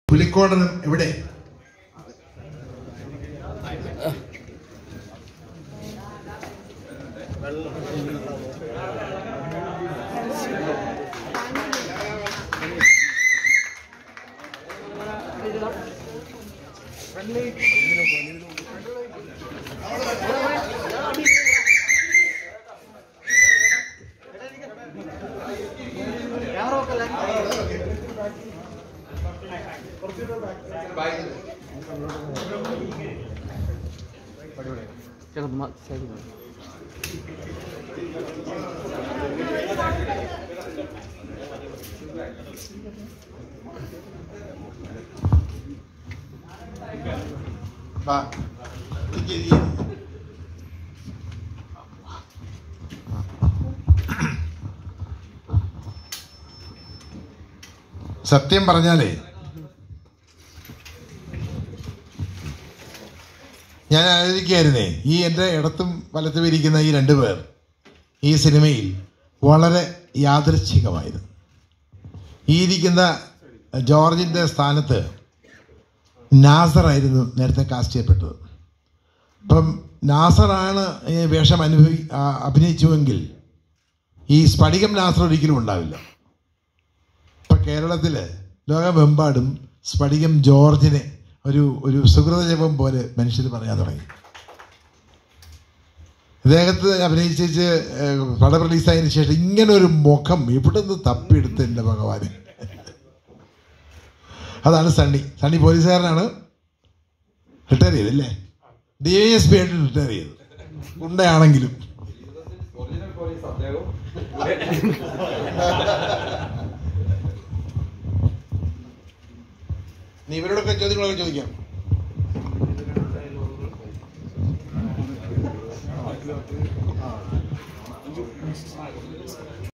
പുലിക്കോടനം എവിടെ ചേട്ടാ മ- സൈഡിൽ നിന്ന്. വാ. ഇരിക്ക്, ഇരിക്ക്. സത്യം പറഞ്ഞാലേ ഞാൻ ആലോചിക്കുകയായിരുന്നേ ഈ എൻ്റെ ഇടത്തും വലത്തും ഇരിക്കുന്ന ഈ രണ്ടു പേർ ഈ സിനിമയിൽ വളരെ യാദൃച്ഛികമായിരുന്നു ഈ ഇരിക്കുന്ന ജോർജിൻ്റെ സ്ഥാനത്ത് നാസറായിരുന്നു നേരത്തെ കാസ്റ്റ് ചെയ്യപ്പെട്ടത് അപ്പം നാസറാണ് ഈ വേഷം അനുഭവി ആ, അഭിനയിച്ചുവെങ്കിൽ ഈ സ്ഫടികം നാസർ ഒരിക്കലും ഉണ്ടാവില്ല ഇപ്പം കേരളത്തിൽ ലോകമെമ്പാടും സ്ഫടികം ജോർജിനെ ഒരു ഒരു സുഹൃത ജപം പോലെ മനുഷ്യർ പറയാൻ തുടങ്ങി ഇദ്ദേഹത്തെ അഭിനയിച്ച് ഏഹ്, പടം റിലീസായതിനു ശേഷം ഇങ്ങനെ ഒരു മുഖം ഇവിടെ നിന്ന് തപ്പിയെടുത്ത് എൻ്റെ ഭഗവാന് അതാണ് സണ്ണി സണ്ണി പോലീസുകാരനാണ് റിട്ടയർ ചെയ്തല്ലേ ഡി ഐ എസ് പി ആയിട്ട് റിട്ടയർ ചെയ്തു ഉണ്ടയാണെങ്കിലും നീ ഇവരോടൊക്കെ ചോദ്യങ്ങളൊക്കെ ചോദിക്കാം